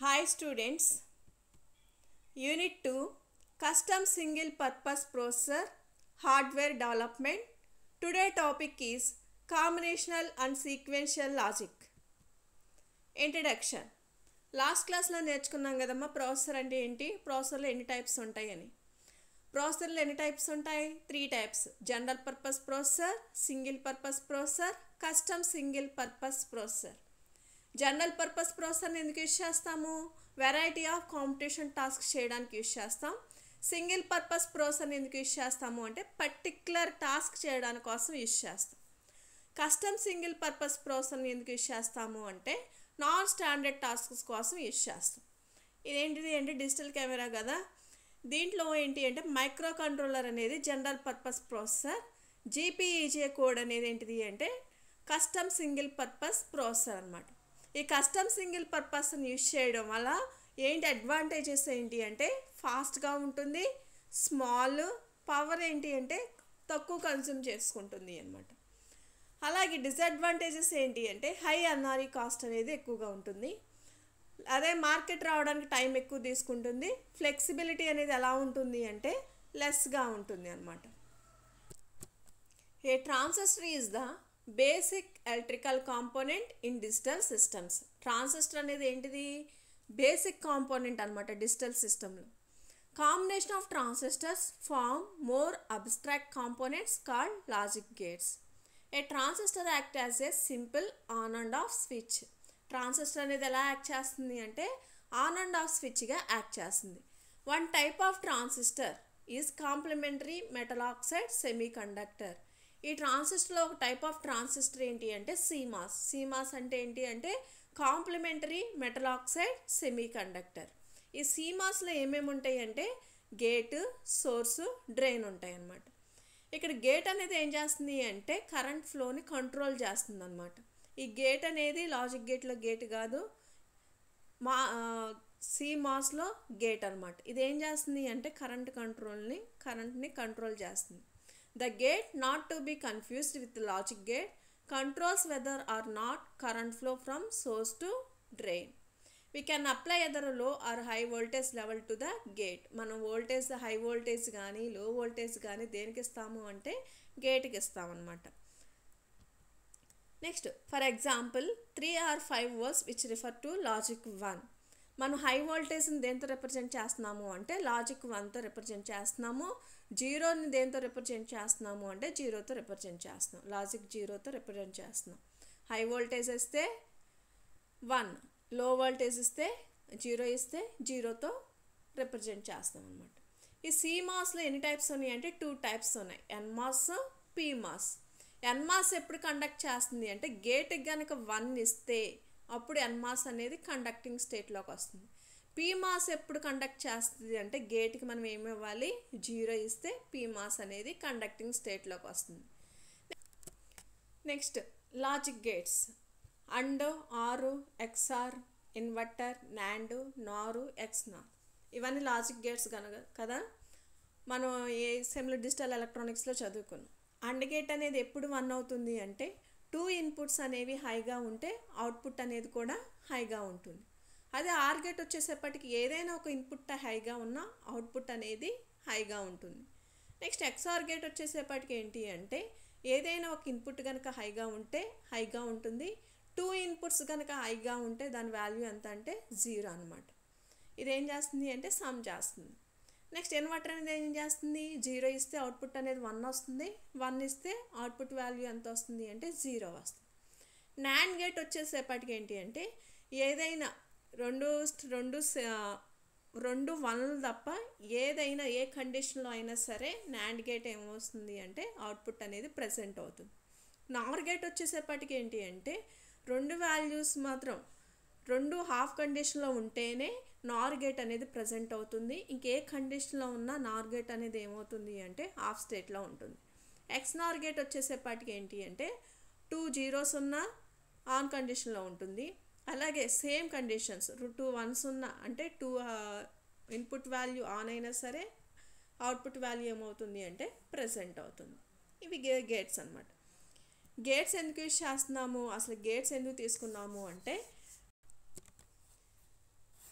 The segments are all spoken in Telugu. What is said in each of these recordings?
Hi students, Unit 2 Custom Single Purpose Processor Hardware Development. Today topic is Combinational and Sequential Logic. Introduction last క్లాస్లో నేర్చుకున్నాం కదమ్మా ప్రాసెసర్ అంటే ఏంటి ప్రాసెసర్లో ఎన్ని టైప్స్ ఉంటాయని ప్రాసెసర్లో ఎన్ని టైప్స్ ఉంటాయి three types general purpose processor single purpose processor custom single purpose processor general purpose ప్రాసెసర్ని ఎందుకు యూజ్ చేస్తాము వెరైటీ ఆఫ్ కాంపిటీషన్ టాస్క్ చేయడానికి యూజ్ చేస్తాం సింగిల్ పర్పస్ ప్రాసెసర్ని ఎందుకు యూజ్ చేస్తాము అంటే పర్టిక్యులర్ టాస్క్ చేయడానికి కోసం యూజ్ చేస్తాం కస్టమ్ సింగిల్ పర్పస్ ప్రాసెసర్ని ఎందుకు యూజ్ చేస్తాము అంటే నాన్ స్టాండర్డ్ టాస్క్స్ కోసం యూజ్ చేస్తాం ఇదేంటిది అంటే డిజిటల్ కెమెరా కదా దీంట్లో ఏంటి అంటే మైక్రో కంట్రోలర్ అనేది general purpose processor JPEG code అనేది ఏంటిది అంటే కస్టమ్ సింగిల్ పర్పస్ ప్రాసెసర్ అనమాట ఈ కస్టమ్ సింగిల్ పర్పస్ని యూజ్ చేయడం వల్ల ఏంటి అడ్వాంటేజెస్ ఏంటి అంటే ఫాస్ట్గా ఉంటుంది స్మాల్ పవర్ ఏంటి అంటే తక్కువ కన్జ్యూమ్ చేసుకుంటుంది అనమాట అలాగే డిసడ్వాంటేజెస్ ఏంటి అంటే హై అన్నారీ కాస్ట్ అనేది ఎక్కువగా ఉంటుంది అదే మార్కెట్ రావడానికి టైం ఎక్కువ తీసుకుంటుంది ఫ్లెక్సిబిలిటీ అనేది ఎలా ఉంటుంది అంటే లెస్గా ఉంటుంది అనమాట a transistor is the basic electrical component in digital systems transistor అనేది ఏంటిది బేసిక్ కాంపోనెంట్ అనమాట డిజిటల్ సిస్టంలో combination of transistors form more abstract components called logic gates a transistor act as a simple on and off switch transistor అనేది ఎలా యాక్ట్ చేస్తుంది అంటే ఆన్ అండ్ ఆఫ్ స్విచ్గా యాక్ట్ చేస్తుంది one type of transistor is complementary metal oxide semiconductor ఈ ట్రాన్సిస్టర్లో ఒక టైప్ ఆఫ్ ట్రాన్సిస్టర్ ఏంటి అంటే సీమాస్ సీమాస్ అంటే ఏంటి అంటే complementary metal oxide semiconductor ఈ సీమాస్లో ఏమేమి ఉంటాయి అంటే గేటు సోర్సు డ్రైన్ ఉంటాయి అన్నమాట ఇక్కడ గేట్ అనేది ఏం చేస్తుంది అంటే కరెంట్ ఫ్లోని కంట్రోల్ చేస్తుంది అనమాట ఈ గేట్ అనేది లాజిక్ గేట్లో గేట్ కాదు మా మాస్లో గేట్ అనమాట ఇది ఏం చేస్తుంది అంటే కరెంట్ కంట్రోల్ని కరెంట్ని కంట్రోల్ చేస్తుంది the gate not to be confused with logic gate controls whether or not current flow from source to drain we can apply either low or high voltage level to the gate మనం వోల్టేజ్ హై వోల్టేజ్ కానీ లో వోల్టేజ్ కానీ దేనికి ఇస్తాము అంటే గేట్కి ఇస్తామన్నమాట next for example three or five volts which refer to logic one మనం హై వోల్టేజ్ని దేంతో రిప్రజెంట్ చేస్తున్నాము అంటే లాజిక్ వన్తో రిప్రజెంట్ చేస్తున్నాము జీరోని దేంతో రిప్రజెంట్ చేస్తున్నాము అంటే జీరోతో రిప్రజెంట్ చేస్తున్నాం లాజిక్ జీరోతో రిప్రజెంట్ చేస్తున్నాం హై వోల్టేజ్ ఇస్తే వన్ లో వోల్టేజ్ ఇస్తే జీరో ఇస్తే జీరోతో రిప్రజెంట్ చేస్తాం అనమాట ఈ సిమాస్లో ఎన్ని టైప్స్ ఉన్నాయి అంటే టూ టైప్స్ ఉన్నాయి ఎన్మాస్ పీమాస్ ఎన్మాస్ ఎప్పుడు కండక్ట్ చేస్తుంది అంటే గేట్కి కనుక వన్ ఇస్తే అప్పుడు ఎన్మాస్ అనేది కండక్టింగ్ స్టేట్లోకి వస్తుంది పీమాస్ ఎప్పుడు కండక్ట్ చేస్తుంది అంటే గేట్కి మనం ఏమి ఇవ్వాలి జీరో ఇస్తే పీమాస్ అనేది కండక్టింగ్ స్టేట్లోకి వస్తుంది next logic gates and or XOR inverter NAND NOR XNOR ఇవన్నీ లాజిక్ గేట్స్ కనుక కదా మనం ఏ సెమ్లో డిజిటల్ ఎలక్ట్రానిక్స్లో చదువుకున్నాం అండ్ గేట్ అనేది ఎప్పుడు వన్ అవుతుంది అంటే టూ ఇన్పుట్స్ అనేవి హైగా ఉంటే అవుట్పుట్ అనేది కూడా హైగా ఉంటుంది అదే ఆర్ గేట్ వచ్చేసేపటికి ఏదైనా ఒక ఇన్పుట్ హైగా ఉన్నా అవుట్పుట్ అనేది హైగా ఉంటుంది నెక్స్ట్ ఎక్స్ఆర్ గేట్ వచ్చేసేపటికి ఏంటి అంటే ఏదైనా ఒక ఇన్పుట్ కనుక హైగా ఉంటే హైగా ఉంటుంది టూ ఇన్పుట్స్ కనుక హైగా ఉంటే దాని వాల్యూ ఎంత అంటే జీరో అనమాట ఇదేం చేస్తుంది అంటే సమ్ చేస్తుంది నెక్స్ట్ ఇన్వర్టర్ అనేది ఏం చేస్తుంది జీరో ఇస్తే అవుట్పుట్ అనేది వన్ వస్తుంది వన్ ఇస్తే అవుట్పుట్ వాల్యూ ఎంత వస్తుంది అంటే జీరో వస్తుంది నాన్ గేట్ వచ్చేసేపటికి ఏంటి అంటే ఏదైనా రెండు రెండు రెండు వన్లు తప్ప ఏదైనా ఏ కండిషన్లో అయినా సరే నాండ్ గేట్ ఏమవుతుంది అంటే అవుట్పుట్ అనేది ప్రజెంట్ అవుతుంది నార్ గేట్ వచ్చేసేపటికి ఏంటి అంటే రెండు వాల్యూస్ మాత్రం రెండు హాఫ్ కండిషన్లో ఉంటేనే నార్ గేట్ అనేది ప్రజెంట్ అవుతుంది ఇంకే కండిషన్లో ఉన్న నార్ గేట్ అనేది ఏమవుతుంది అంటే హాఫ్ స్టేట్లో ఉంటుంది ఎక్స్ నార్ గేట్ వచ్చేసేపాటికి ఏంటి అంటే టూ జీరోస్ ఉన్న ఆన్ కండిషన్లో ఉంటుంది అలాగే సేమ్ కండిషన్స్ టూ వన్స్ ఉన్న అంటే టూ ఇన్పుట్ వాల్యూ ఆన్ అయినా సరే అవుట్పుట్ వాల్యూ ఏమవుతుంది అంటే ప్రజెంట్ అవుతుంది ఇవి గే గేట్స్ అనమాట గేట్స్ ఎందుకు యూజ్ చేస్తున్నాము అసలు గేట్స్ ఎందుకు తీసుకున్నాము అంటే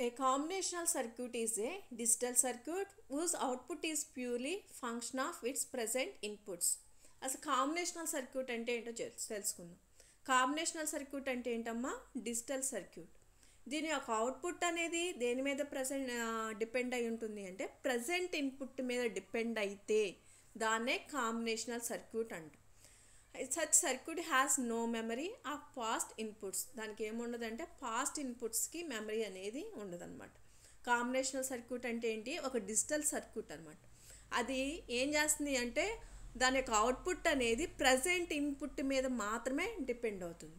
A combinational circuit is a digital circuit whose output is purely function of its present inputs. అసలు కాంబినేషనల్ సర్క్యూట్ అంటే ఏంటో తెలు- తెలుసుకుందాం కాంబినేషనల్ సర్క్యూట్ అంటే ఏంటమ్మా డిజిటల్ సర్క్యూట్ దీని యొక్క అవుట్పుట్ అనేది దేని మీద ప్రజెంట్ డిపెండ్ అయి ఉంటుంది అంటే ప్రజెంట్ ఇన్పుట్ మీద డిపెండ్ అయితే దాన్నే కాంబినేషనల్ సర్క్యూట్ అంట such circuit has no memory of past inputs దానికి ఏముండదంటే పాస్ట్ ఇన్పుట్స్కి మెమరీ అనేది ఉండదన్నమాట కాంబినేషనల్ సర్క్యూట్ అంటే ఏంటి ఒక డిజిటల్ సర్క్యూట్ అనమాట అది ఏం చేస్తుంది అంటే దాని యొక్క అవుట్పుట్ అనేది ప్రజెంట్ ఇన్పుట్ మీద మాత్రమే డిపెండ్ అవుతుంది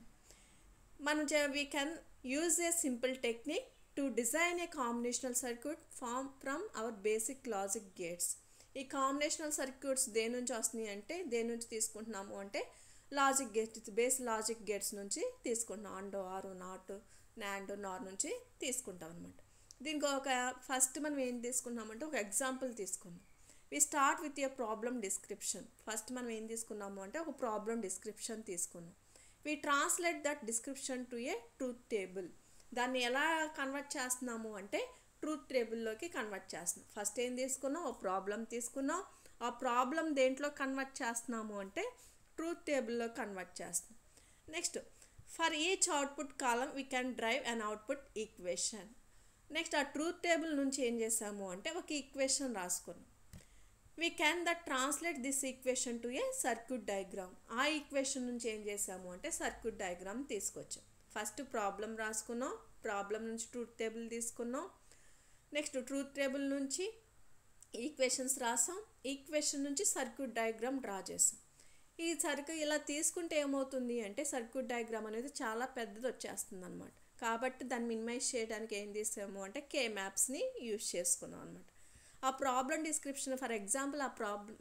మనం we can use a simple technique to design a combinational circuit form from our basic logic gates ఈ కాంబినేషనల్ సర్క్యూట్స్ దేని నుంచి వస్తున్నాయి అంటే దేని నుంచి తీసుకుంటున్నాము అంటే logic gates base logic gates నుంచి తీసుకుంటున్నాం అండో ఆరు నాట్ నాండ్ నార్ నుంచి తీసుకుంటాం అనమాట దీనికి ఒక ఫస్ట్ మనం ఏం తీసుకున్నామంటే ఒక ఎగ్జాంపుల్ తీసుకున్నాం we start with a problem description first మనం ఏం తీసుకున్నాము అంటే ఒక ప్రాబ్లమ్ డిస్క్రిప్షన్ తీసుకున్నాం we translate that description to a truth table దాన్ని ఎలా కన్వర్ట్ చేస్తున్నాము అంటే ట్రూత్ టేబుల్లోకి కన్వర్ట్ చేస్తున్నాం ఫస్ట్ ఏం తీసుకున్నాం ఒక ప్రాబ్లం తీసుకున్నాం ఆ ప్రాబ్లం దేంట్లో కన్వర్ట్ చేస్తున్నాము అంటే ట్రూత్ టేబుల్లో కన్వర్ట్ చేస్తున్నాం next for each output column we can derive an output equation next ఆ ట్రూత్ టేబుల్ నుంచి ఏం చేసాము అంటే ఒక ఈక్వేషన్ రాసుకున్నాం we can that translate this equation to a circuit diagram ఆ ఈక్వేషన్ నుంచి ఏం చేసాము అంటే సర్క్యూట్ డయాగ్రామ్ తీసుకొచ్చాం ఫస్ట్ ప్రాబ్లం రాసుకున్నాం ప్రాబ్లం నుంచి ట్రూత్ టేబుల్ తీసుకున్నాం నెక్స్ట్ ట్రూత్ టేబుల్ నుంచి ఈక్వేషన్స్ రాసాం ఈక్వేషన్ నుంచి సర్క్యూట్ డయాగ్రామ్ డ్రా చేసాం ఈ సర్క్యూ ఇలా తీసుకుంటే ఏమవుతుంది అంటే సర్క్యూట్ డయాగ్రామ్ అనేది చాలా పెద్దది వచ్చేస్తుంది అనమాట కాబట్టి దాన్ని మినిమైజ్ చేయడానికి ఏం చేసాము అంటే కే మ్యాప్స్ని యూజ్ చేసుకున్నాం అనమాట ఆ ప్రాబ్లం డిస్క్రిప్షన్ ఫర్ ఎగ్జాంపుల్ ఆ ప్రాబ్లం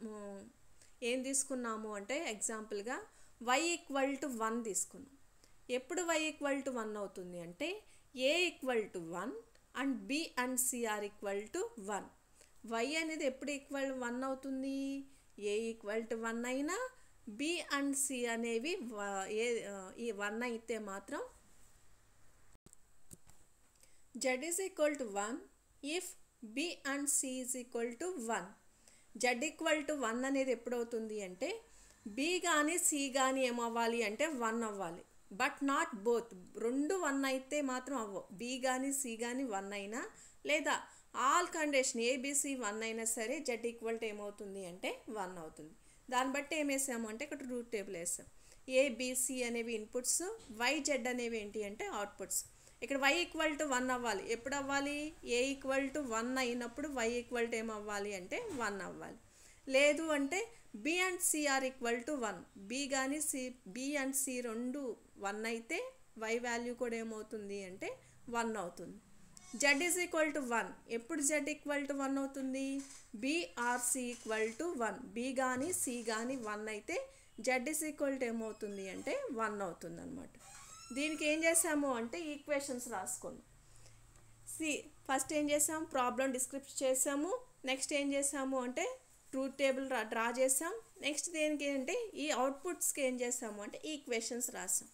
ఏం తీసుకున్నాము అంటే ఎగ్జాంపుల్గా వై ఈక్వల్ టు వన్ తీసుకున్నాం ఎప్పుడు వై ఈక్వల్ టు వన్ అవుతుంది అంటే A equal to one and B and C or equal to one Y అనేది ఎప్పుడు ఈక్వల్ వన్ అవుతుంది ఏ ఈక్వల్ టు వన్ అయినా బి అండ్ సి అనేవి వ- ఏ ఈ వన్ అయితే మాత్రం Z is equal to one if B and C is equal to one Z equal to one అనేది ఎప్పుడు అవుతుంది అంటే బి కానీ సి కానీ ఏమవ్వాలి అంటే వన్ అవ్వాలి బట్ నాట్ బోత్ రెండు వన్ అయితే మాత్రం అవ్వవు బి కానీ సి కానీ వన్ అయినా లేదా ఆల్ కండిషన్ ఏబిసి వన్ అయినా సరే జెడ్ ఈక్వల్ టు ఏమవుతుంది అంటే వన్ అవుతుంది దాన్ని బట్టి ఏం వేసాము అంటే ఇక్కడ రూట్ టేబుల్ వేసాం ఏబిసి అనేవి ఇన్పుట్స్ వై జెడ్ అనేవి ఏంటి అంటే అవుట్పుట్స్ ఇక్కడ వై ఈక్వల్ టు వన్ అవ్వాలి ఎప్పుడు అవ్వాలి ఏ ఈక్వల్ టు వన్ అయినప్పుడు వై ఈక్వల్ టు ఏం అవ్వాలి అంటే వన్ అవ్వాలి లేదు అంటే B and C or equal to one B కానీ సి బి అండ్ సి రెండు వన్ అయితే వై వాల్యూ కూడా ఏమవుతుంది అంటే వన్ అవుతుంది Z is equal to one ఎప్పుడు జెడ్ ఈక్వల్ టు వన్ అవుతుంది B or C equal to one B కానీ సి కానీ వన్ అయితే జెడ్ ఈజ్ ఈక్వల్ టు ఏమవుతుంది అంటే వన్ అవుతుంది అనమాట దీనికి ఏం చేసాము అంటే ఈక్వేషన్స్ రాసుకున్నాం సి ఫస్ట్ ఏం చేసాము ప్రాబ్లం డిస్క్రిప్ట్ చేసాము నెక్స్ట్ ఏం చేసాము అంటే ట్రూత్ టేబుల్ రా డ్రా చేసాం నెక్స్ట్ దేనికి ఏంటంటే ఈ అవుట్పుట్స్కి ఏం చేసాము అంటే ఈక్వేషన్స్ రాసాం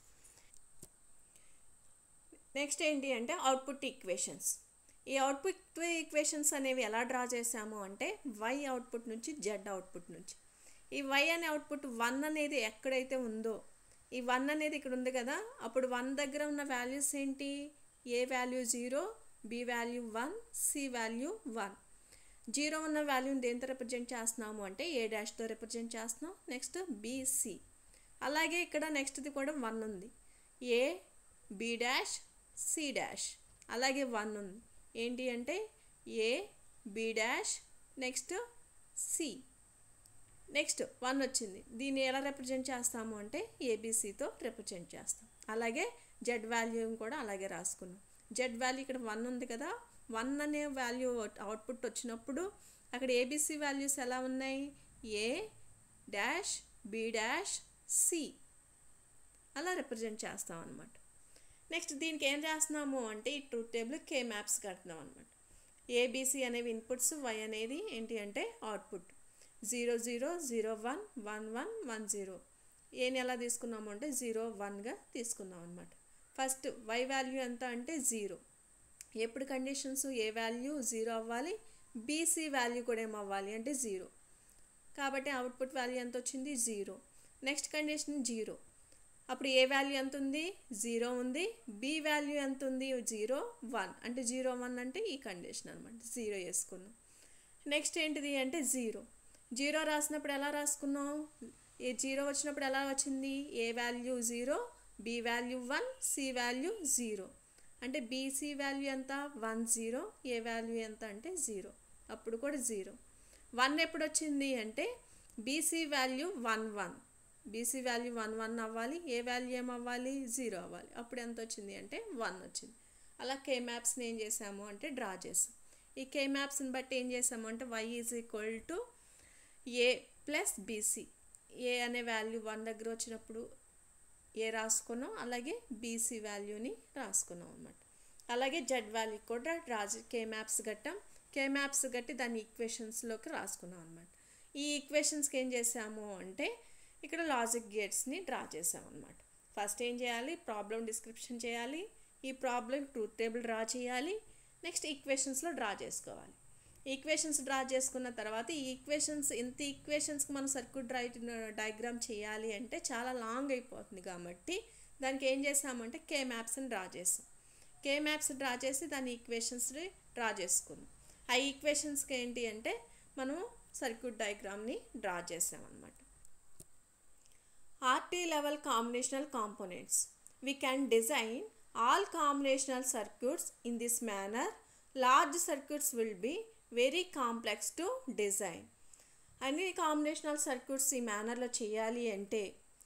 నెక్స్ట్ ఏంటి అంటే అవుట్పుట్ ఈక్వేషన్స్ ఈ అవుట్పుట్ ఈక్వేషన్స్ అనేవి ఎలా డ్రా చేసాము అంటే వై అవుట్పుట్ నుంచి జెడ్ అవుట్పుట్ నుంచి ఈ వై అనే అవుట్పుట్ వన్ అనేది ఎక్కడైతే ఉందో ఈ వన్ అనేది ఇక్కడ ఉంది కదా అప్పుడు వన్ దగ్గర ఉన్న వాల్యూస్ ఏంటి A value zero B value one C value one zero ఉన్న వాల్యూని దేంతో రిప్రజెంట్ చేస్తున్నాము అంటే ఏ డాష్తో రిప్రజెంట్ చేస్తున్నాం నెక్స్ట్ బీసీ అలాగే ఇక్కడ నెక్స్ట్ది కూడా వన్ ఉంది A B dash C dash అలాగే వన్ ఉంది ఏంటి అంటే A B dash next C next one వచ్చింది దీన్ని ఎలా రిప్రజెంట్ చేస్తాము అంటే ఏబీసీతో రిప్రజెంట్ చేస్తాం అలాగే జెడ్ వాల్యూ కూడా అలాగే రాసుకున్నాం జెడ్ వాల్యూ ఇక్కడ వన్ ఉంది కదా వన్ అనే వాల్యూ అవుట్పుట్ వచ్చినప్పుడు అక్కడ ఏబీసీ వాల్యూస్ ఎలా ఉన్నాయి A dash B dash C అలా రిప్రజెంట్ చేస్తాం అనమాట నెక్స్ట్ దీనికి ఏం చేస్తున్నాము అంటే ఈ ట్రూత్ టేబుల్ కే మ్యాప్స్ కడుతున్నాం అనమాట ఏబీసీ అనేవి ఇన్పుట్స్ వై అనేది ఏంటి అంటే output zero zero zero one one one one zero ఏని ఎలా తీసుకున్నాము అంటే జీరో వన్గా తీసుకున్నాం అనమాట ఫస్ట్ వై వాల్యూ ఎంత అంటే జీరో ఎప్పుడు కండిషన్స్ ఏ వాల్యూ జీరో అవ్వాలి బీసీ వాల్యూ కూడా ఏం అవ్వాలి అంటే జీరో కాబట్టి అవుట్పుట్ వాల్యూ ఎంత వచ్చింది జీరో నెక్స్ట్ కండిషన్ జీరో అప్పుడు ఏ వాల్యూ ఎంత ఉంది జీరో ఉంది బి వాల్యూ ఎంత ఉంది జీరో వన్ అంటే జీరో వన్ అంటే ఈ కండిషన్ అనమాట జీరో వేసుకున్నాం నెక్స్ట్ ఏంటిది అంటే జీరో జీరో రాసినప్పుడు ఎలా రాసుకున్నాం ఏ జీరో వచ్చినప్పుడు ఎలా వచ్చింది A value zero B value one C value zero అంటే బీసీ వాల్యూ ఎంత వన్ జీరో ఏ వాల్యూ ఎంత అంటే జీరో అప్పుడు కూడా జీరో వన్ ఎప్పుడు వచ్చింది అంటే BC value one one BC value one one అవ్వాలి ఏ వాల్యూ ఏం అవ్వాలి జీరో అవ్వాలి అప్పుడు ఎంత వచ్చింది అంటే వన్ వచ్చింది అలా కే మ్యాప్స్ని ఏం చేసాము అంటే డ్రా చేసాం ఈ కే మ్యాప్స్ని బట్టి ఏం చేసాము అంటే Y is equal to A plus BC A అనే వాల్యూ వన్ దగ్గర వచ్చినప్పుడు ఏ రాసుకున్నాం అలాగే బీసీ వాల్యూని రాసుకున్నాం అనమాట అలాగే జెడ్ వాల్యూ కూడా రాజు కే మ్యాప్స్ గట్టాం కే మ్యాప్స్ గట్టి దాన్ని ఈక్వేషన్స్లోకి రాసుకున్నాం అనమాట ఈ ఈక్వేషన్స్కి ఏం చేసాము అంటే ఇక్కడ లాజిక్ గేట్స్ని డ్రా చేసాం అనమాట ఫస్ట్ ఏం చేయాలి ప్రాబ్లం డిస్క్రిప్షన్ చేయాలి ఈ ప్రాబ్లం ట్రూత్ టేబుల్ డ్రా చేయాలి నెక్స్ట్ ఈక్వేషన్స్లో డ్రా చేసుకోవాలి ఈక్వేషన్స్ డ్రా చేసుకున్న తర్వాత ఈ ఈక్వేషన్స్ ఇంత ఈక్వేషన్స్కి మనం సర్క్యూట్ డ్రై డయాగ్రామ్ చేయాలి అంటే చాలా లాంగ్ అయిపోతుంది కాబట్టి దానికి ఏం చేసామంటే కే మ్యాప్స్ని డ్రా చేసాం కే మ్యాప్స్ డ్రా చేసి దాని ఈక్వేషన్స్ని డ్రా చేసుకున్నాం ఆ ఈక్వేషన్స్కి ఏంటి అంటే మనం సర్క్యూట్ డయాగ్రామ్ని డ్రా చేసామన్నమాట RT level combinational components. We can design all combinational circuits in this manner. Large circuits will be very complex to design. అన్ని కాంబినేషనల్ సర్క్యూట్స్ ఈ మేనర్లో చేయాలి అంటే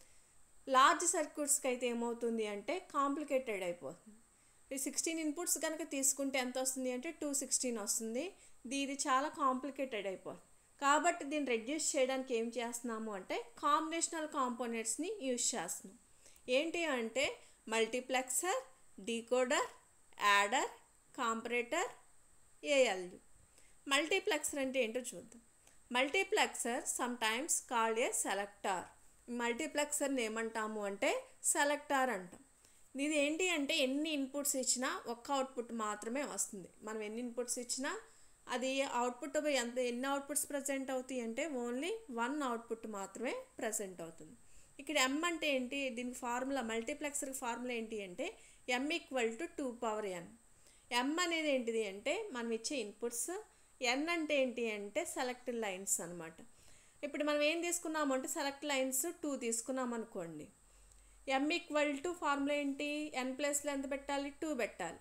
లార్జ్ సర్క్యూట్స్కి అయితే ఏమవుతుంది అంటే కాంప్లికేటెడ్ అయిపోతుంది ఈ సిక్స్టీన్ ఇన్పుట్స్ కనుక తీసుకుంటే ఎంత వస్తుంది అంటే టూ సిక్స్టీన్ వస్తుంది ఇది చాలా కాంప్లికేటెడ్ అయిపోతుంది కాబట్టి దీన్ని రెడ్యూస్ చేయడానికి ఏం చేస్తున్నాము అంటే కాంబినేషనల్ కాంపోనెంట్స్ని యూజ్ చేస్తున్నాం ఏంటి అంటే multiplexer decoder adder comparator ALU multiplexer అంటే ఏంటో చూద్దాం multiplexer sometimes called a selector మల్టీప్లెక్సర్ని ఏమంటాము అంటే సెలెక్టార్ అంటాం ఇది ఏంటి అంటే ఎన్ని ఇన్పుట్స్ ఇచ్చినా ఒక్క అవుట్పుట్ మాత్రమే వస్తుంది మనం ఎన్ని ఇన్పుట్స్ ఇచ్చినా అది అవుట్పుట్ ఎంత ఎన్ని అవుట్పుట్స్ ప్రజెంట్ అవుతాయి అంటే ఓన్లీ వన్ అవుట్పుట్ మాత్రమే ప్రజెంట్ అవుతుంది ఇక్కడ ఎం అంటే ఏంటి దీనికి ఫార్ములా మల్టీప్లెక్సర్ ఫార్ములా ఏంటి అంటే M equal to two power N M అనేది ఏంటిది అంటే మనం ఇచ్చే ఇన్పుట్స్ ఎన్ అంటే ఏంటి అంటే సెలెక్ట్ లైన్స్ అనమాట ఇప్పుడు మనం ఏం తీసుకున్నాము అంటే సెలెక్ట్ లైన్స్ టూ తీసుకున్నాం అనుకోండి ఎం ఈక్వల్ టు ఫార్ములా ఏంటి ఎన్ ప్లస్లో ఎంత పెట్టాలి టూ పెట్టాలి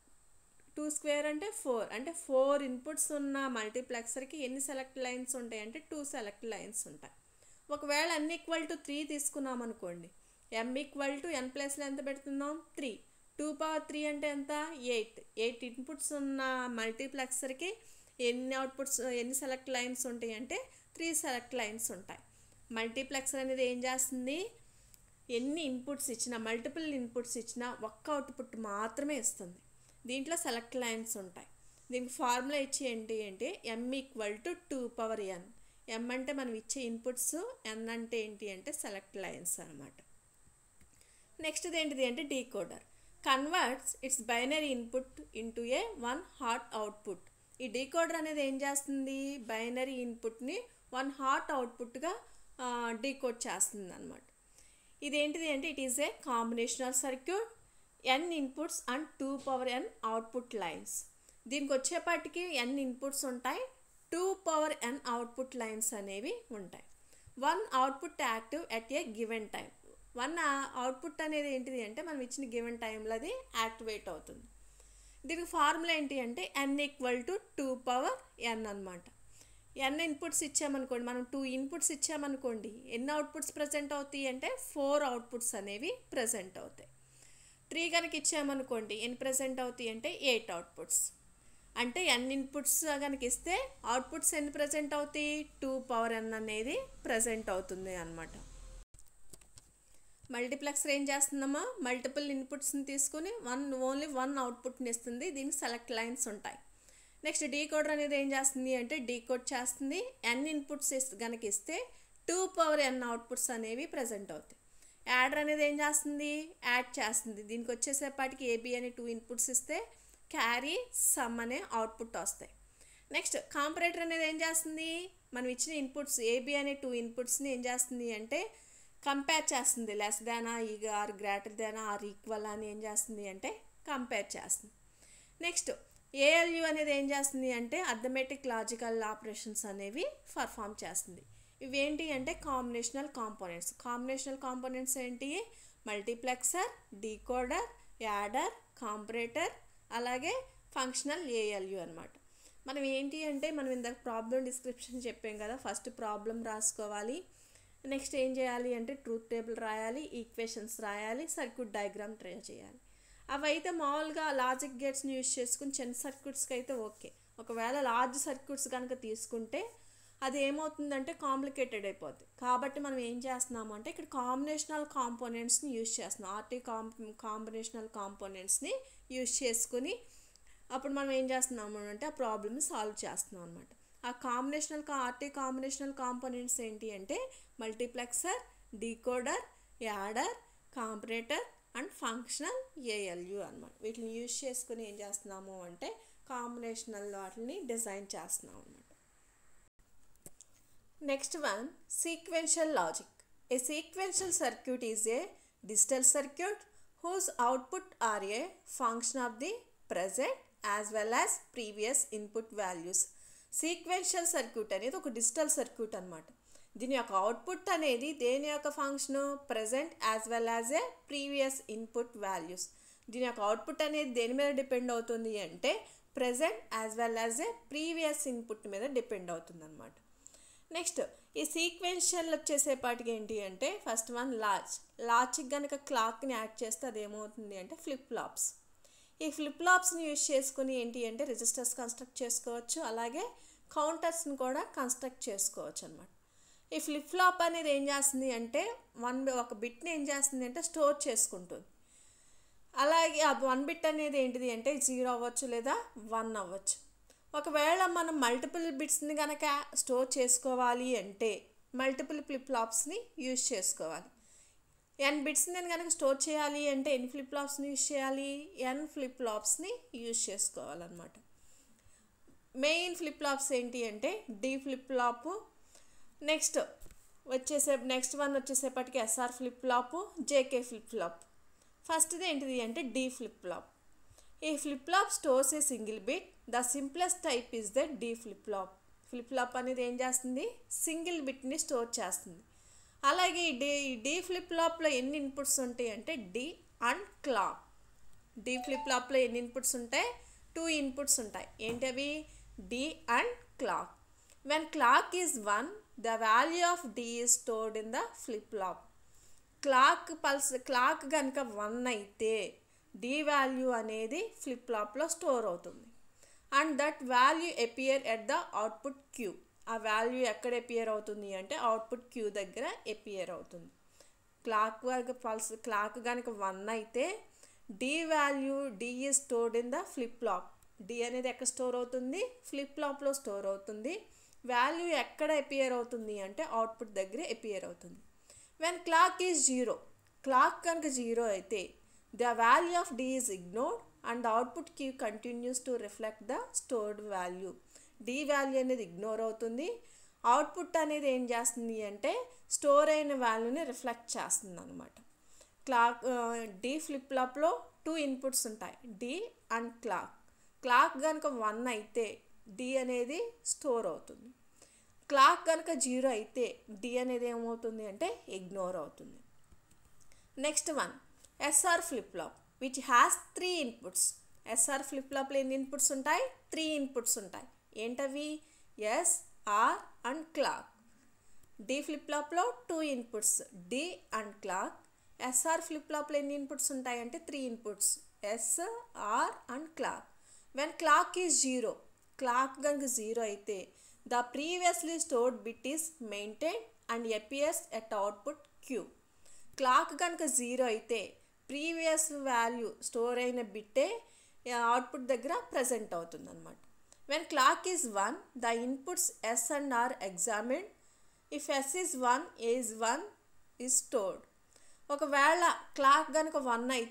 టూ స్క్వేర్ అంటే ఫోర్ అంటే ఫోర్ ఇన్పుట్స్ ఉన్న మల్టీప్లెక్సర్కి ఎన్ని సెలెక్ట్ లైన్స్ ఉంటాయి అంటే టూ సెలెక్ట్ లైన్స్ ఉంటాయి ఒకవేళ ఎన్ ఈక్వల్ టు త్రీ తీసుకున్నాం అనుకోండి ఎం ఈక్వల్ టు ఎన్ ప్లస్లో ఎంత పెడుతున్నాం త్రీ టూ పవర్ త్రీ అంటే ఎంత ఎయిట్ ఎయిట్ ఇన్పుట్స్ ఉన్న మల్టీప్లెక్సర్కి ఎన్ని అవుట్పుట్స్ ఎన్ని సెలెక్ట్ లైన్స్ ఉంటాయి అంటే త్రీ సెలెక్ట్ లైన్స్ ఉంటాయి మల్టీప్లెక్సర్ అనేది ఏం చేస్తుంది ఎన్ని ఇన్పుట్స్ ఇచ్చినా మల్టిపుల్ ఇన్పుట్స్ ఇచ్చినా ఒక్క అవుట్పుట్ మాత్రమే ఇస్తుంది దీంట్లో సెలెక్ట్ లైన్స్ ఉంటాయి దీనికి ఫార్ములా ఇచ్చి ఏంటి అంటే M equal to two power N M అంటే మనం ఇచ్చే ఇన్పుట్స్ ఎన్ అంటే ఏంటి అంటే సెలెక్ట్ లైన్స్ అనమాట నెక్స్ట్ ఏంటిది అంటే decoder converts its binary input into a one hot output ఈ డీకోడర్ అనేది ఏం చేస్తుంది బైనరీ ఇన్పుట్ని వన్ హాట్ అవుట్పుట్గా డీకోడ్ చేస్తుంది అనమాట ఇదేంటిది అంటే it is a combinational circuit N inputs and two power N output lines దీనికి వచ్చేపాటికి ఎన్ ఇన్పుట్స్ ఉంటాయి two power N output lines అనేవి ఉంటాయి one output active at a given time one output అనేది ఏంటిది అంటే మనం ఇచ్చిన గివెన్ టైంలో అది యాక్టివేట్ అవుతుంది దీనికి ఫార్ములా ఏంటి అంటే N equal to two power N అనమాట ఎన్ ఇన్పుట్స్ ఇచ్చామనుకోండి మనం టూ ఇన్పుట్స్ ఇచ్చామనుకోండి ఎన్ని అవుట్పుట్స్ ప్రజెంట్ అవుతాయి అంటే ఫోర్ అవుట్పుట్స్ అనేవి ప్రజెంట్ అవుతాయి త్రీ కనుక ఇచ్చామనుకోండి ఎన్ని ప్రజెంట్ అవుతాయి అంటే ఎయిట్ అవుట్పుట్స్ అంటే ఎన్ ఇన్పుట్స్ కనుక ఇస్తే అవుట్పుట్స్ ఎన్ని ప్రజెంట్ అవుతాయి టూ పవర్ ఎన్ అనేది ప్రజెంట్ అవుతుంది అనమాట మల్టీప్లెక్సర్ ఏం చేస్తుందమ్మా మల్టిపుల్ ఇన్పుట్స్ని తీసుకుని వన్ ఓన్లీ వన్ అవుట్పుట్ని ఇస్తుంది దీనికి సెలెక్ట్ లైన్స్ ఉంటాయి నెక్స్ట్ డీకోడర్ అనేది ఏం చేస్తుంది అంటే డీకోడ్ చేస్తుంది ఎన్ ఇన్పుట్స్ కనుక ఇస్తే టూ పవర్ ఎన్ అవుట్పుట్స్ అనేవి ప్రజెంట్ అవుతాయి యాడర్ అనేది ఏం చేస్తుంది యాడ్ చేస్తుంది దీనికి వచ్చేసేపాటికి ఏబి అని టూ ఇన్పుట్స్ ఇస్తే క్యారీ సమ్ అనే అవుట్పుట్ వస్తాయి నెక్స్ట్ కాంపరేటర్ అనేది ఏం చేస్తుంది మనం ఇచ్చిన ఇన్పుట్స్ ఏబి అనే టూ ఇన్పుట్స్ని ఏం చేస్తుంది అంటే కంపేర్ చేస్తుంది లెస్ దాన్ ఈగ or greater than or equal అని ఏం చేస్తుంది అంటే కంపేర్ చేస్తుంది నెక్స్ట్ ఏఎల్యు అనేది ఏం చేస్తుంది అంటే అథమెటిక్ లాజికల్ ఆపరేషన్స్ అనేవి పర్ఫామ్ చేస్తుంది ఇవి ఏంటి అంటే కాంబినేషనల్ కాంపోనెంట్స్ కాంబినేషనల్ కాంపోనెంట్స్ ఏంటి మల్టీప్లెక్సర్ డీకోడర్ యాడర్ కాంపరేటర్ అలాగే ఫంక్షనల్ ఏఎల్యు అనమాట మనం ఏంటి అంటే మనం ఇందాక ప్రాబ్లం డిస్క్రిప్షన్ చెప్పాం కదా ఫస్ట్ ప్రాబ్లం రాసుకోవాలి నెక్స్ట్ ఏం చేయాలి అంటే ట్రూత్ టేబుల్ రాయాలి ఈక్వేషన్స్ రాయాలి సర్క్యూట్ డయాగ్రామ్ ట్రై చేయాలి అవి అయితే మామూలుగా లాజిక్ గేట్స్ని యూజ్ చేసుకుని చిన్న సర్క్యూట్స్కి అయితే ఓకే ఒకవేళ లార్జ్ సర్క్యూట్స్ కనుక తీసుకుంటే అది ఏమవుతుందంటే కాంప్లికేటెడ్ అయిపోద్ది కాబట్టి మనం ఏం చేస్తున్నాము అంటే ఇక్కడ కాంబినేషనల్ కాంపోనెంట్స్ని యూజ్ చేస్తున్నాం ఆర్టీ కాం కాంబినేషనల్ కాంపోనెంట్స్ని యూజ్ చేసుకుని అప్పుడు మనం ఏం చేస్తున్నాము అంటే ఆ ప్రాబ్లమ్ని సాల్వ్ చేస్తున్నాం అనమాట ఆ కాంబినేషనల్ ఆర్టీ కాంబినేషనల్ కాంపోనెంట్స్ ఏంటి అంటే multiplexer decoder adder comparator and functional ALU అనమాట వీటిని యూజ్ చేసుకుని ఏం చేస్తున్నాము అంటే కాంబినేషనల్ వాటిని డిజైన్ చేస్తున్నాం అనమాట next one sequential logic a sequential circuit is a digital circuit whose output are a function of the present as well as previous input values sequential circuit అనేది ఒక డిజిటల్ సర్క్యూట్ అనమాట దీని యొక్క అవుట్పుట్ అనేది దేని యొక్క function present as well as a previous input values దీని యొక్క అవుట్పుట్ అనేది దేని మీద డిపెండ్ అవుతుంది అంటే present as well as a previous input మీద డిపెండ్ అవుతుంది అనమాట నెక్స్ట్ ఈ సీక్వెన్షియల్ వచ్చేసేపాటికి ఏంటి అంటే ఫస్ట్ వన్ లాచ్ లాచ్కి కనుక క్లాక్ని యాడ్ చేస్తే అది ఏమవుతుంది అంటే ఫ్లిప్ ఫ్లాప్స్ ఈ ఫ్లిప్ ఫ్లాప్స్ని యూజ్ చేసుకుని ఏంటి అంటే రిజిస్టర్స్ కన్స్ట్రక్ట్ చేసుకోవచ్చు అలాగే కౌంటర్స్ని కూడా కన్స్ట్రక్ట్ చేసుకోవచ్చు అనమాట ఈ ఫ్లిప్ ఫ్లాప్ అనేది ఏం చేస్తుంది అంటే వన్ ఒక బిట్ని ఏం చేస్తుంది అంటే స్టోర్ చేసుకుంటుంది అలాగే ఆ వన్ బిట్ అనేది ఏంటిది అంటే జీరో అవ్వచ్చు లేదా వన్ అవ్వచ్చు ఒకవేళ మనం మల్టిపుల్ బిట్స్ని కనుక స్టోర్ చేసుకోవాలి అంటే మల్టిపుల్ ఫ్లిప్ ఫ్లాప్స్ని యూజ్ చేసుకోవాలి ఎన్ బిట్స్ నేను కనుక స్టోర్ చేయాలి అంటే ఎన్ని ఫ్లిప్ ఫ్లాప్స్ని యూజ్ చేయాలి ఎన్ ఫ్లిప్ ఫ్లాప్స్ని యూజ్ చేసుకోవాలన్నమాట మెయిన్ ఫ్లిప్ ఫ్లాప్స్ ఏంటి అంటే డి ఫ్లిప్ ఫ్లాప్ నెక్స్ట్ వచ్చేసే నెక్స్ట్ వన్ వచ్చేసేపటికి SR flip flop JK flip flop ఫస్ట్ది ఏంటిది అంటే డి ఫ్లిప్ ఫ్లాప్ ఈ flip flop stores a single bit the simplest type is the D flip flop flip flop అనేది ఏం చేస్తుంది సింగిల్ బిట్ని స్టోర్ చేస్తుంది అలాగే ఈ డి డి ఫ్లిప్ ఫ్లాప్లో ఎన్ని ఇన్పుట్స్ ఉంటాయి అంటే D and clock D flip ఫ్లాప్లో ఎన్ని ఇన్పుట్స్ ఉంటాయి టూ ఇన్పుట్స్ ఉంటాయి ఏంటి అవి D and clock when clock is one the value of D is stored in the flip flop clock pulse clock కనుక వన్ అయితే డి వాల్యూ అనేది ఫ్లిప్ ఫ్లాప్లో స్టోర్ అవుతుంది and that value appear at the output Q ఆ వాల్యూ ఎక్కడ ఎపియర్ అవుతుంది అంటే అవుట్పుట్ క్యూ దగ్గర ఎపియర్ అవుతుంది క్లాక్ కనుక పల్స్ క్లాక్ కనుక వన్ అయితే D value D is stored in the flip flop D అనేది ఎక్కడ స్టోర్ అవుతుంది ఫ్లిప్ ఫ్లాప్లో స్టోర్ అవుతుంది వాల్యూ ఎక్కడ ఎపియర్ అవుతుంది అంటే అవుట్పుట్ దగ్గర ఎపియర్ అవుతుంది when clock is zero clock కనుక జీరో అయితే the value of D is ignored and output Q continues to reflect the stored value D value అనేది ఇగ్నోర్ అవుతుంది అవుట్పుట్ అనేది ఏం చేస్తుంది అంటే స్టోర్ అయిన వాల్యూని రిఫ్లెక్ట్ చేస్తుంది అనమాట క్లాక్ డి ఫ్లిప్ ఫ్లాప్లో టూ ఇన్పుట్స్ ఉంటాయి డి అండ్ క్లాక్ క్లాక్ కనుక వన్ అయితే డి అనేది స్టోర్ అవుతుంది క్లాక్ కనుక జీరో అయితే డి అనేది ఏమవుతుంది అంటే ఇగ్నోర్ అవుతుంది next one SR flip flop which has three inputs SR flip ఫ్లాప్లో ఎన్ని ఇన్పుట్స్ ఉంటాయి త్రీ ఇన్పుట్స్ ఉంటాయి ఏంటవి S R and clock D flip ఫ్లాప్లో two inputs D and clock SR flip ఫ్లాప్లో ఎన్ని ఇన్పుట్స్ ఉంటాయంటే three inputs S R and clock when clock is zero clock కనుక జీరో అయితే the previously stored bit is maintain and appears at output Q clock కనుక జీరో అయితే ప్రీవియస్ వాల్యూ స్టోర్ అయిన బిట్టే అవుట్పుట్ దగ్గర ప్రజెంట్ అవుతుంది అనమాట when clock is one the inputs S and R examine if S is one a one is stored ఒకవేళ క్లాక్ కనుక వన్ అయితే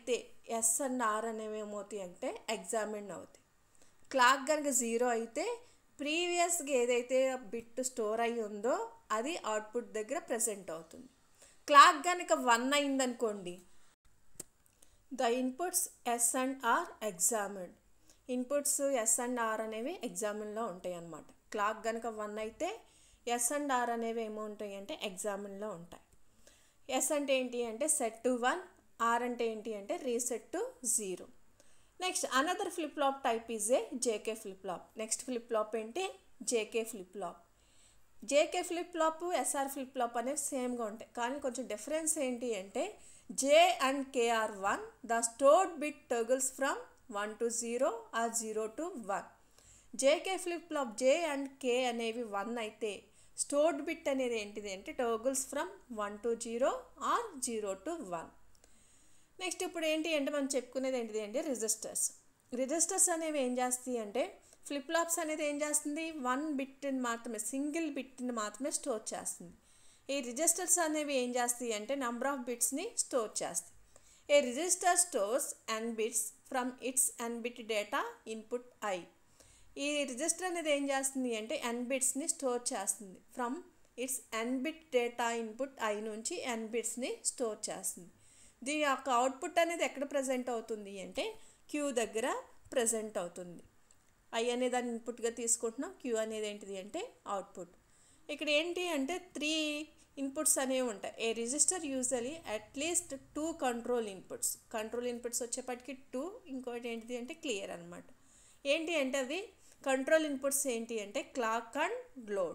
ఎస్ అండ్ ఆర్ అనేవి ఏమవుతాయి అంటే ఎగ్జామిన్ అవుతాయి క్లాక్ కనుక జీరో అయితే ప్రీవియస్గా ఏదైతే బిట్ స్టోర్ అయి ఉందో అది అవుట్పుట్ దగ్గర ప్రజెంట్ అవుతుంది క్లాక్ కనుక వన్ అయిందనుకోండి the inputs S and R examined inputs S and R అనేవి ఎగ్జామిన్లో ఉంటాయి అన్నమాట క్లాక్ కనుక వన్ అయితే ఎస్ అండ్ ఆర్ అనేవి ఏమో ఉంటాయి అంటే ఎగ్జామిన్లో ఉంటాయి ఎస్ అంటే ఏంటి అంటే సెట్ టు వన్ ఆర్ అంటే ఏంటి అంటే reset to zero next another flip flop type is a JK flip flop next flip flop ఏంటి JK flip flop JK flip flop SR flip flop అనేవి సేమ్గా ఉంటాయి కానీ కొంచెం డిఫరెన్స్ ఏంటి అంటే J and K are one the stored bit toggles from one to zero or zero to one JK flip flop J and K అనేవి వన్ అయితే స్టోర్డ్ బిట్ అనేది ఏంటిది అంటే toggles from one to zero or zero to one next ఇప్పుడు ఏంటి అంటే మనం చెప్పుకునేది ఏంటిది అంటే రిజిస్టర్స్ రిజిస్టర్స్ అనేవి ఏం చేస్తాయి అంటే ఫ్లిప్ ఫ్లాప్స్ అనేది ఏం చేస్తుంది వన్ బిట్ని మాత్రమే సింగిల్ బిట్ని మాత్రమే స్టోర్ చేస్తుంది ఈ రిజిస్టర్స్ అనేవి ఏం చేస్తాయి అంటే నెంబర్ ఆఫ్ బిట్స్ని స్టోర్ చేస్తాయి a register stores and bits from its and bit data input I ఈ రిజిస్టర్ అనేది ఏం చేస్తుంది అంటే ఎన్ బిట్స్ని స్టోర్ చేస్తుంది from its N bit data input I నుంచి ఎన్ బిట్స్ని స్టోర్ చేస్తుంది దీని యొక్క అవుట్పుట్ అనేది ఎక్కడ ప్రజెంట్ అవుతుంది అంటే క్యూ దగ్గర ప్రజెంట్ అవుతుంది ఐ అనే దాన్ని ఇన్పుట్గా తీసుకుంటున్నాం క్యూ అనేది ఏంటిది అంటే అవుట్పుట్ ఇక్కడ ఏంటి అంటే త్రీ ఇన్పుట్స్ అనేవి ఉంటాయి a register usually at least two control inputs control inputs వచ్చేప్పటికి టూ ఇంకోటి ఏంటిది అంటే క్లియర్ అనమాట ఏంటి అంటే అవి కంట్రోల్ ఇన్పుట్స్ ఏంటి అంటే క్లాక్ అండ్ లోడ్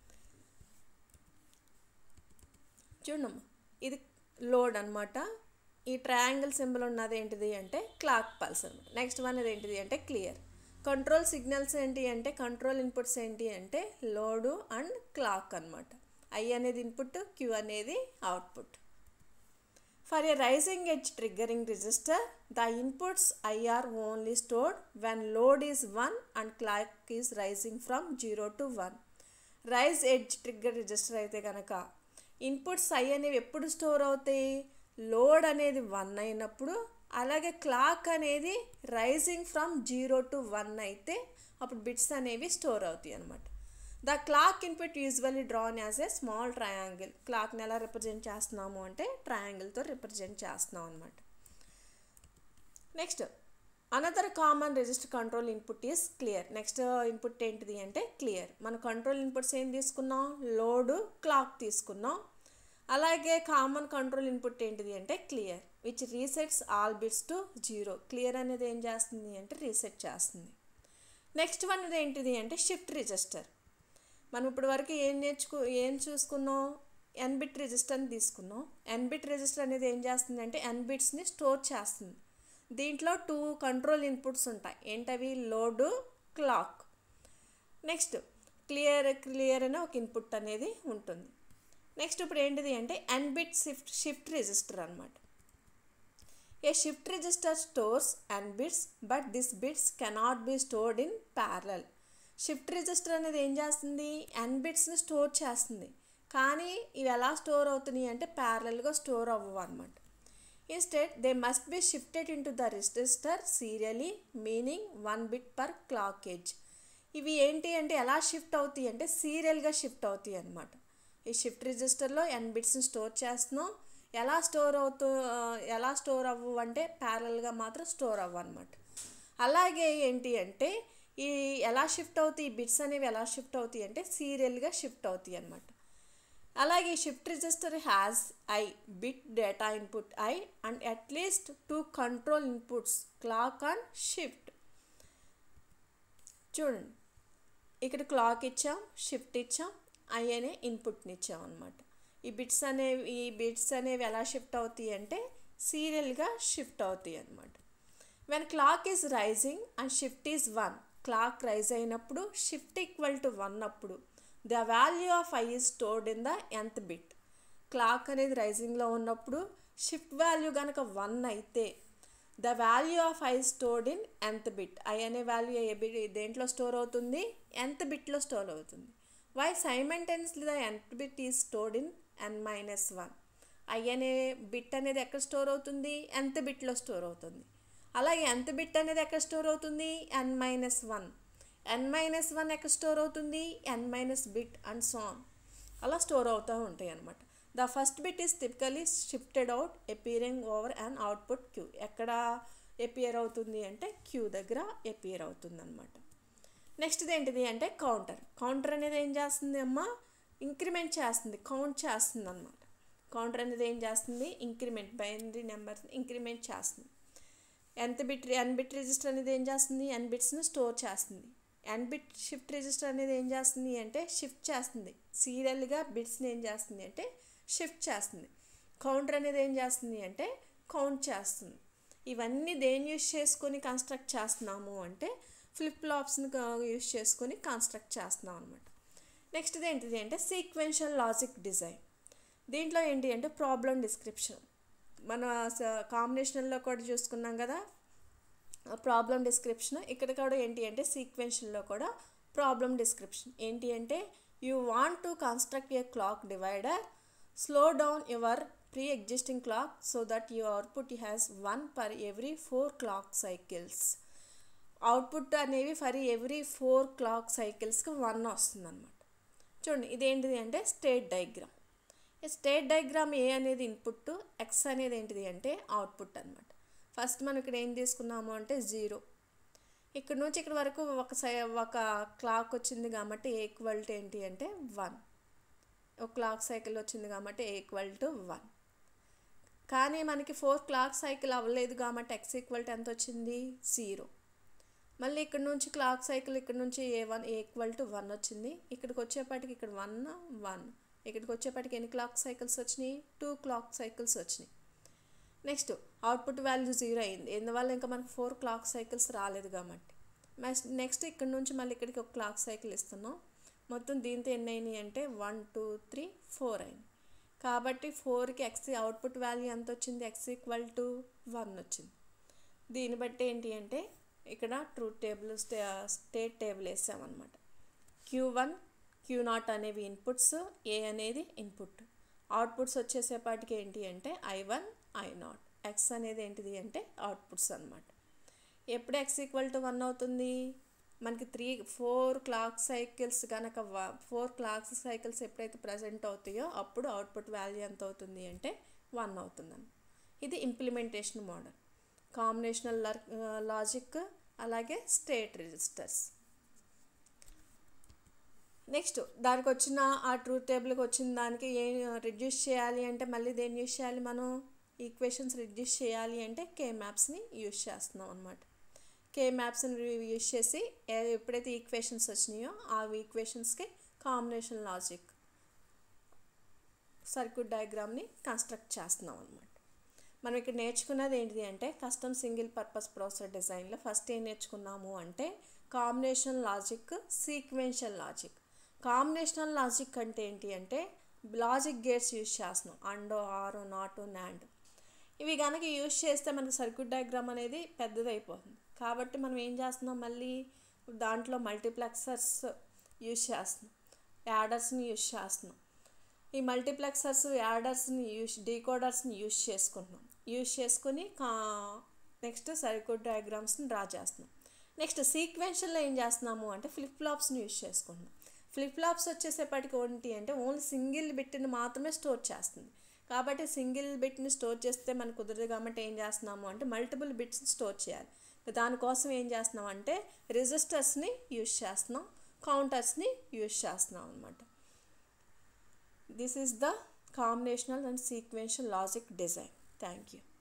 చూడమ్మా ఇది లోడ్ అనమాట ఈ ట్రయాంగిల్ సింబల్ ఉన్నది ఏంటిది అంటే క్లాక్ పల్స్ అనమాట నెక్స్ట్ వన్ అది ఏంటిది అంటే క్లియర్ కంట్రోల్ సిగ్నల్స్ ఏంటి అంటే కంట్రోల్ ఇన్పుట్స్ ఏంటి అంటే లోడు అండ్ క్లాక్ అనమాట ఐ అనేది ఇన్పుట్ క్యూ అనేది output for a rising edge triggering register the inputs I are only stored when load is one and clock is rising from zero to one rise edge trigger register అయితే కనుక ఇన్పుట్స్ ఐ అనేవి ఎప్పుడు స్టోర్ అవుతాయి లోడ్ అనేది వన్ అయినప్పుడు అలాగే క్లాక్ అనేది rising from zero to one అయితే అప్పుడు బిట్స్ అనేవి స్టోర్ అవుతాయి అనమాట the clock input usually drawn as a small triangle క్లాక్ని ఎలా రిప్రజెంట్ చేస్తున్నాము అంటే ట్రయాంగిల్తో రిప్రజెంట్ చేస్తున్నాం అనమాట next another common register control input is clear next input ఏంటిది అంటే క్లియర్ మన కంట్రోల్ ఇన్పుట్స్ ఏం తీసుకున్నాం లోడు క్లాక్ తీసుకున్నాం అలాగే కామన్ కంట్రోల్ ఇన్పుట్ ఏంటిది అంటే clear which resets all bits to zero clear అనేది ఏం చేస్తుంది అంటే రీసెట్ చేస్తుంది నెక్స్ట్ వన్ ఏంటిది అంటే షిఫ్ట్ రిజిస్టర్ మనం ఇప్పటి వరకు ఏం నేర్చుకు ఏం చూసుకున్నాం ఎన్ బిట్ రిజిస్టర్ని తీసుకున్నాం ఎన్ బిట్ రిజిస్టర్ అనేది ఏం చేస్తుంది అంటే ఎన్ బిట్స్ని స్టోర్ చేస్తుంది దీంట్లో టూ కంట్రోల్ ఇన్పుట్స్ ఉంటాయి ఏంటవి load clock next clear clear అనే ఒక ఇన్పుట్ అనేది ఉంటుంది నెక్స్ట్ ఇప్పుడు ఏంటిది అంటే N bit shift shift register అనమాట a shift register stores and bits but this bits cannot be stored in parallel shift register అనేది ఏం చేస్తుంది ఎన్ బిట్స్ని స్టోర్ చేస్తుంది కానీ ఇవి ఎలా స్టోర్ అవుతున్నాయి అంటే ప్యారలల్గా స్టోర్ అవ్వవు అనమాట instead they must be shifted into the register serially meaning one bit per clock edge ఇవి ఏంటి అంటే ఎలా షిఫ్ట్ అవుతాయి అంటే సీరియల్గా షిఫ్ట్ అవుతాయి అనమాట ఈ షిఫ్ట్ రిజిస్టర్లో ఎన్ బిట్స్ని స్టోర్ చేస్తున్నాం ఎలా స్టోర్ అవుతూ ఎలా స్టోర్ అవ్వవు అంటే ప్యారల్గా మాత్రం స్టోర్ అవ్వు అనమాట అలాగే ఏంటి అంటే ఈ ఎలా షిఫ్ట్ అవుతాయి ఈ బిట్స్ అనేవి ఎలా షిఫ్ట్ అవుతాయి అంటే సీరియల్గా షిఫ్ట్ అవుతాయి అనమాట అలాగే shift register has I bit data input I and at least two control inputs clock and shift చూడండి ఇక్కడ క్లాక్ ఇచ్చాం షిఫ్ట్ ఇచ్చాం ఐ అనే ఇన్పుట్ని ఇచ్చాం అనమాట ఈ బిట్స్ అనేవి ఈ బిట్స్ అనేవి ఎలా షిఫ్ట్ అవుతాయి అంటే సీరియల్గా షిఫ్ట్ అవుతాయి అనమాట when clock is rising and shift is one clock rise అయినప్పుడు షిఫ్ట్ ఈక్వల్ టు వన్ అప్పుడు the value of I is stored in the nth bit clock అనేది రైజింగ్లో ఉన్నప్పుడు షిఫ్ట్ వాల్యూ కనుక వన్ అయితే the value of I stored in nth bit I అనే వాల్యూ ఏ బిట్ దేంట్లో స్టోర్ అవుతుంది ఎంత్ బిట్లో స్టోర్ అవుతుంది while simultaneously the nth bit is stored in N minus one I అనే బిట్ అనేది ఎక్కడ స్టోర్ అవుతుంది ఎంత బిట్లో స్టోర్ అవుతుంది అలాగే ఎంత బిట్ అనేది ఎక్కడ స్టోర్ అవుతుంది N minus one N minus one ఎక్కడ స్టోర్ అవుతుంది N minus bit and so on అలా స్టోర్ అవుతూ ఉంటాయి అన్నమాట the first bit is typically shifted out appearing over and output Q ఎక్కడ ఎపియర్ అవుతుంది అంటే క్యూ దగ్గర ఎపియర్ అవుతుంది అనమాట నెక్స్ట్ది ఏంటిది అంటే కౌంటర్ కౌంటర్ అనేది ఏం చేస్తుంది అమ్మ ఇంక్రిమెంట్ చేస్తుంది కౌంట్ చేస్తుంది అనమాట కౌంటర్ అనేది ఏం చేస్తుంది ఇంక్రిమెంట్ బైనరీ నెంబర్ ఇంక్రిమెంట్ చేస్తుంది ఎంత బిట్ ఎన్ బిట్ రిజిస్టర్ అనేది ఏం చేస్తుంది ఎన్ బిట్స్ని స్టోర్ చేస్తుంది ఎన్ బిట్ షిఫ్ట్ రిజిస్టర్ అనేది ఏం చేస్తుంది అంటే షిఫ్ట్ చేస్తుంది సీరియల్గా బిట్స్ని ఏం చేస్తుంది అంటే షిఫ్ట్ చేస్తుంది కౌంటర్ అనేది ఏం చేస్తుంది అంటే కౌంట్ చేస్తుంది ఇవన్నీ దేని యూస్ చేసుకొని కన్స్ట్రక్ట్ చేస్తున్నాము అంటే ఫ్లిప్ ఫ్లాప్స్ని యూస్ చేసుకొని కన్స్ట్రక్ట్ చేస్తున్నాం అనమాట నెక్స్ట్ ఏంటిది అంటే సీక్వెన్షియల్ లాజిక్ డిజైన్ దీంట్లో ఏంటి అంటే ప్రాబ్లం డిస్క్రిప్షన్ మన కాంబినేషన్లో కూడా చూసుకున్నాం కదా ప్రాబ్లం డిస్క్రిప్షన్ ఇక్కడ కూడా ఏంటి అంటే సీక్వెన్షన్లో కూడా ప్రాబ్లం డిస్క్రిప్షన్ ఏంటి అంటే you want to construct a clock divider slow down your preexisting clock so that your output has one per every four clock cycles output అనేవి ఫర్ ఎవ్రీ ఫోర్ క్లాక్ సైకిల్స్కి వన్ వస్తుంది అనమాట చూడండి ఇదేంటిది అంటే state diagram state diagram A అనేది ఇన్పుట్ ఎక్స్ అనేది ఏంటిది అంటే అవుట్పుట్ అనమాట ఫస్ట్ మనం ఇక్కడ ఏం తీసుకున్నాము అంటే జీరో ఇక్కడ నుంచి ఇక్కడ వరకు ఒక సై ఒక క్లాక్ వచ్చింది కాబట్టి ఏ ఈక్వల్ టు ఏంటి అంటే వన్ ఒక క్లాక్ సైకిల్ వచ్చింది కాబట్టి ఏ ఈక్వల్ టు వన్ కానీ మనకి ఫోర్ క్లాక్ సైకిల్ అవ్వలేదు కాబట్టి ఎక్స్ ఈక్వల్ టు ఎంత వచ్చింది జీరో మళ్ళీ ఇక్కడ నుంచి క్లాక్ సైకిల్ ఇక్కడ నుంచి A one A equal to one వచ్చింది ఇక్కడికి వచ్చేపాటికి ఇక్కడ వన్ వన్ ఇక్కడికి వచ్చేపాటికి ఎన్ని క్లాక్ సైకిల్స్ వచ్చినాయి టూ క్లాక్ సైకిల్స్ వచ్చినాయి నెక్స్ట్ అవుట్పుట్ వాల్యూ జీరో అయింది ఎందువల్ల ఇంకా మనకు ఫోర్ క్లాక్ సైకిల్స్ రాలేదు కాబట్టి నెక్స్ట్ ఇక్కడ నుంచి మళ్ళీ ఇక్కడికి ఒక క్లాక్ సైకిల్ ఇస్తున్నాం మొత్తం దీంతో ఎన్ని అయినాయి అంటే వన్ టూ త్రీ ఫోర్ అయినాయి కాబట్టి ఫోర్కి ఎక్స్ అవుట్పుట్ వాల్యూ ఎంత వచ్చింది ఎక్స్ ఈక్వల్ టు వన్ వచ్చింది దీన్ని బట్టి ఏంటి అంటే ఇక్కడ truth table state state table వేసామన్నమాట క్యూ వన్ క్యూ నాట్ అనేవి ఇన్పుట్స్ ఏ అనేది ఇన్పుట్ అవుట్పుట్స్ వచ్చేసేపాటికి ఏంటి అంటే I one I not X అనేది ఏంటిది అంటే అవుట్పుట్స్ అనమాట ఎప్పుడు ఎక్స్ ఈక్వల్ టు వన్ అవుతుంది మనకి త్రీ ఫోర్ క్లాక్ సైకిల్స్ కనుక ఫోర్ క్లాక్ సైకిల్స్ ఎప్పుడైతే ప్రజెంట్ అవుతాయో అప్పుడు అవుట్పుట్ వాల్యూ ఎంత అవుతుంది అంటే వన్ అవుతుందని ఇది ఇంప్లిమెంటేషన్ మోడల్ కాంబినేషనల్ లాజిక్ అలాగే స్టేట్ రిజిస్టర్స్ నెక్స్ట్ దానికి వచ్చిన ఆ ట్రూత్ టేబుల్కి వచ్చిన దానికి ఏం రిడ్యూస్ చేయాలి అంటే మళ్ళీ దేన్ని యూస్ చేయాలి మనం ఈక్వేషన్స్ రిడ్యూస్ చేయాలి అంటే కే మ్యాప్స్ని యూస్ చేస్తున్నాం అనమాట కే మ్యాప్స్ని యూస్ చేసి ఎప్పుడైతే ఈక్వేషన్స్ వచ్చినాయో ఆ ఈక్వేషన్స్కి కాంబినేషన్ లాజిక్ సర్క్యూట్ డయాగ్రామ్ని కన్స్ట్రక్ట్ చేస్తున్నాం అనమాట మనం ఇక్కడ నేర్చుకున్నది ఏంటిది అంటే కస్టమ్ సింగిల్ పర్పస్ ప్రాసెస్ డిజైన్లో ఫస్ట్ ఏం నేర్చుకున్నాము అంటే combination logic sequential logic combinational logic అంటే ఏంటి అంటే లాజిక్ గేట్స్ యూజ్ చేస్తున్నాం అండో ఆరో నాటు నాండ్ ఇవి కనుక యూజ్ చేస్తే మనకి సర్క్యూట్ డయాగ్రామ్ అనేది పెద్దదైపోతుంది కాబట్టి మనం ఏం చేస్తున్నాం మళ్ళీ దాంట్లో మల్టీప్లెక్సర్స్ యూజ్ చేస్తున్నాం యాడర్స్ని యూజ్ చేస్తున్నాం ఈ మల్టీప్లెక్సర్స్ యాడర్స్ని యూస్ డీకోడర్స్ని యూస్ చేసుకుంటున్నాం యూస్ చేసుకుని కా నెక్స్ట్ సర్క్యూట్ డయాగ్రామ్స్ని డ్రా చేస్తున్నాం నెక్స్ట్ సీక్వెన్షన్లో ఏం చేస్తున్నాము అంటే ఫ్లిప్ ఫ్లాప్స్ని యూస్ చేసుకుంటున్నాం ఫ్లిప్ ఫ్లాప్స్ వచ్చేసేపటికి ఏంటి అంటే ఓన్లీ సింగిల్ బిట్ని మాత్రమే స్టోర్ చేస్తుంది కాబట్టి సింగిల్ బిట్ని స్టోర్ చేస్తే మనకు కుదరదు కాబట్టి ఏం చేస్తున్నాము అంటే మల్టిపుల్ బిట్స్ని స్టోర్ చేయాలి దానికోసం ఏం చేస్తున్నాం అంటే రిజిస్టర్స్ని యూస్ చేస్తున్నాం కౌంటర్స్ని యూస్ చేస్తున్నాం అనమాట this is the combinational and sequential logic design. Thank you.